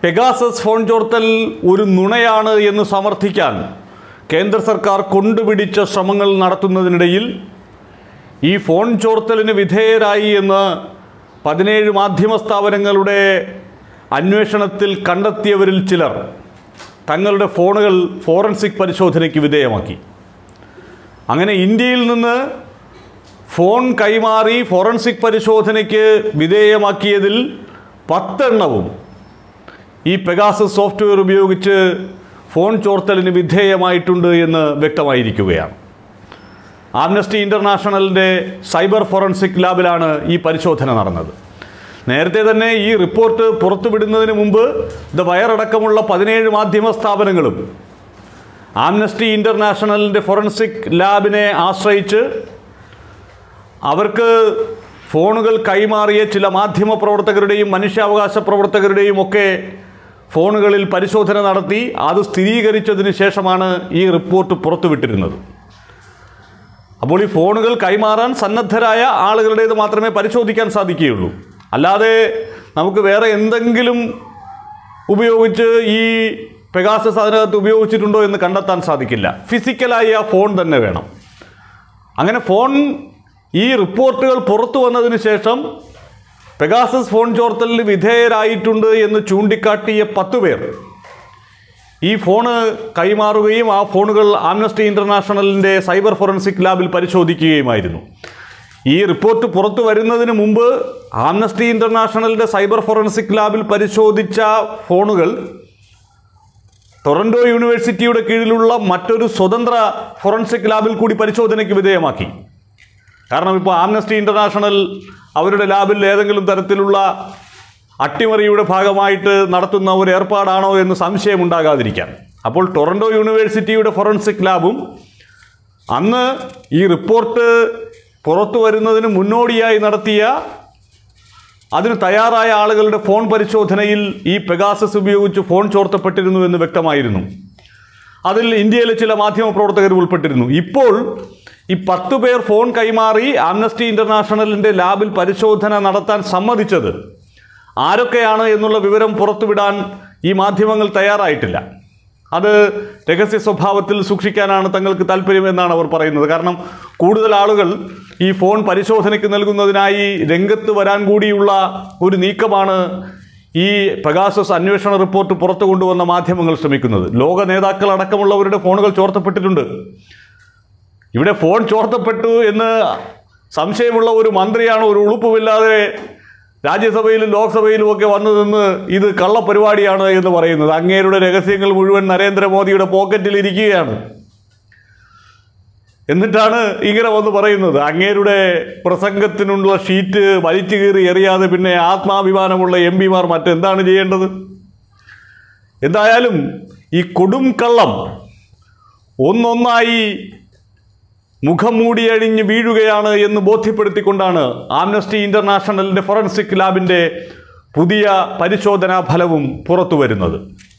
Pegasus phone ചോർത്തൽ ഒരു നുണയാണ് എന്ന് സമർത്ഥിക്കാൻ കേന്ദ്ര സർക്കാർ കൊണ്ടുപിടിച്ച ശ്രമങ്ങൾ നടത്തുന്നതിനിടയിൽ ഈ ഫോൺ ചോർത്തലിന് വിധേയരായി എന്ന് പതിനേഴ് മാധ്യമ സ്ഥാപനങ്ങളുടെ അന്വേഷണത്തിൽ കണ്ടെത്തിയവരിൽ ചിലർ തങ്ങളുടെ ഫോണുകൾ ഫോറൻസിക് പരിശോധനയ്ക്ക് വിധേയമാക്കി അങ്ങനെ ഇന്ത്യയിൽ നിന്ന് ഫോൺ കൈമാറി ഫോറൻസിക് പരിശോധനയ്ക്ക് വിധേയമാക്കിയതിൽ പത്തെണ്ണവും ഈ പെഗാസസ് സോഫ്റ്റ്വെയർ ഉപയോഗിച്ച് ഫോൺ ചോർത്തലിന് വിധേയമായിട്ടുണ്ട് എന്ന് വ്യക്തമായിരിക്കുകയാണ് ആംനസ്റ്റി ഇൻ്റർനാഷണലിൻ്റെ സൈബർ ഫോറൻസിക് ലാബിലാണ് ഈ പരിശോധന നടന്നത് നേരത്തെ തന്നെ ഈ റിപ്പോർട്ട് പുറത്തുവിടുന്നതിന് മുമ്പ് ദ വയറടക്കമുള്ള പതിനേഴ് മാധ്യമ സ്ഥാപനങ്ങളും ആംനസ്റ്റി ഇൻ്റർനാഷണലിൻ്റെ ഫോറൻസിക് ലാബിനെ ആശ്രയിച്ച് അവർക്ക് ഫോണുകൾ കൈമാറിയ ചില മാധ്യമ പ്രവർത്തകരുടെയും മനുഷ്യാവകാശ പ്രവർത്തകരുടെയും ഒക്കെ ഫോണുകളിൽ പരിശോധന നടത്തി അത് സ്ഥിരീകരിച്ചതിന് ശേഷമാണ് ഈ റിപ്പോർട്ട് പുറത്തുവിട്ടിരുന്നത് അപ്പോൾ ഈ ഫോണുകൾ കൈമാറാൻ സന്നദ്ധരായ ആളുകളുടേത് മാത്രമേ പരിശോധിക്കാൻ സാധിക്കുകയുള്ളൂ അല്ലാതെ നമുക്ക് വേറെ എന്തെങ്കിലും ഉപയോഗിച്ച് ഈ പെഗാസസ് അതിനകത്ത് ഉപയോഗിച്ചിട്ടുണ്ടോ എന്ന് കണ്ടെത്താൻ സാധിക്കില്ല ഫിസിക്കലായി ആ ഫോൺ തന്നെ വേണം അങ്ങനെ ഫോൺ ഈ റിപ്പോർട്ടുകൾ പുറത്തു വന്നതിന് ശേഷം പെഗാസസ് ഫോൺ ചോർത്തലിന് വിധേയരായിട്ടുണ്ട് എന്ന് ചൂണ്ടിക്കാട്ടിയ പത്ത് പേർ ഈ ഫോണ് കൈമാറുകയും ആ ഫോണുകൾ ആംനസ്റ്റി ഇൻ്റർനാഷണലിൻ്റെ സൈബർ ഫോറൻസിക് ലാബിൽ പരിശോധിക്കുകയുമായിരുന്നു ഈ റിപ്പോർട്ട് പുറത്തു വരുന്നതിന് മുമ്പ് ആംനസ്റ്റി ഇൻ്റർനാഷണലിൻ്റെ സൈബർ ഫോറൻസിക് ലാബിൽ പരിശോധിച്ച ഫോണുകൾ ടൊറൻഡോ യൂണിവേഴ്സിറ്റിയുടെ കീഴിലുള്ള മറ്റൊരു സ്വതന്ത്ര ഫോറൻസിക് ലാബിൽ കൂടി പരിശോധനയ്ക്ക് വിധേയമാക്കി കാരണം ഇപ്പോൾ ആംനസ്റ്റി ഇൻ്റർനാഷണൽ അവരുടെ ലാബിൽ ഏതെങ്കിലും തരത്തിലുള്ള അട്ടിമറിയുടെ ഭാഗമായിട്ട് നടത്തുന്ന ഒരു ഏർപ്പാടാണോ എന്ന് സംശയമുണ്ടാകാതിരിക്കാൻ അപ്പോൾ ടൊറൻഡോ യൂണിവേഴ്സിറ്റിയുടെ ഫോറൻസിക് ലാബും അന്ന് ഈ റിപ്പോർട്ട് പുറത്തു വരുന്നതിന് മുന്നോടിയായി നടത്തിയ അതിന് തയ്യാറായ ആളുകളുടെ ഫോൺ പരിശോധനയിൽ ഈ പെഗാസസ് ഉപയോഗിച്ച് ഫോൺ ചോർത്തപ്പെട്ടിരുന്നു എന്ന് വ്യക്തമായിരുന്നു അതിൽ ഇന്ത്യയിലെ ചില മാധ്യമ പ്രവർത്തകർ ഉൾപ്പെട്ടിരുന്നു ഇപ്പോൾ ഈ പത്ത് പേർ ഫോൺ കൈമാറി ആംനസ്റ്റി ഇൻ്റർനാഷണലിൻ്റെ ലാബിൽ പരിശോധന നടത്താൻ സമ്മതിച്ചത് ആരൊക്കെയാണ് എന്നുള്ള വിവരം പുറത്തുവിടാൻ ഈ മാധ്യമങ്ങൾ തയ്യാറായിട്ടില്ല അത് രഹസ്യ സ്വഭാവത്തിൽ സൂക്ഷിക്കാനാണ് തങ്ങൾക്ക് താല്പര്യം എന്നാണ് അവർ പറയുന്നത് കാരണം കൂടുതൽ ആളുകൾ ഈ ഫോൺ പരിശോധനയ്ക്ക് നൽകുന്നതിനായി രംഗത്ത് വരാൻ കൂടിയുള്ള ഒരു നീക്കമാണ് ഈ പെഗാസസ് അന്വേഷണ റിപ്പോർട്ട് പുറത്തു കൊണ്ടുവന്ന മാധ്യമങ്ങൾ ശ്രമിക്കുന്നത് ലോക നേതാക്കൾ അടക്കമുള്ളവരുടെ ഫോണുകൾ ചോർത്തപ്പെട്ടിട്ടുണ്ട് ഇവിടെ ഫോൺ ചോർത്തപ്പെട്ടു എന്ന് സംശയമുള്ള ഒരു മന്ത്രിയാണ് ഒരു ഉളുപ്പുമില്ലാതെ രാജ്യസഭയിലും ലോക്സഭയിലും ഒക്കെ വന്നു നിന്ന് ഇത് കള്ളപ്പരിപാടിയാണ് എന്ന് പറയുന്നത് അങ്ങേരുടെ രഹസ്യങ്ങൾ മുഴുവൻ നരേന്ദ്രമോദിയുടെ പോക്കറ്റിൽ ഇരിക്കുകയാണ് എന്നിട്ടാണ് ഇങ്ങനെ വന്ന് പറയുന്നത് അങ്ങേരുടെ പ്രസംഗത്തിനുള്ള ഷീറ്റ് വലിച്ചു കീറി എറിയാതെ പിന്നെ ആത്മാഭിമാനമുള്ള എം പിമാർ മറ്റെന്താണ് ചെയ്യേണ്ടത് എന്തായാലും ഈ കൊടും കള്ളം ഒന്നൊന്നായി മുഖം മൂടിയഴിഞ്ഞ് വീഴുകയാണ് എന്ന് ബോധ്യപ്പെടുത്തിക്കൊണ്ടാണ് ആംനസ്റ്റി ഇൻ്റർനാഷണലിൻ്റെ ഫോറൻസിക് ലാബിൻ്റെ പുതിയ പരിശോധനാ ഫലവും പുറത്തു വരുന്നത്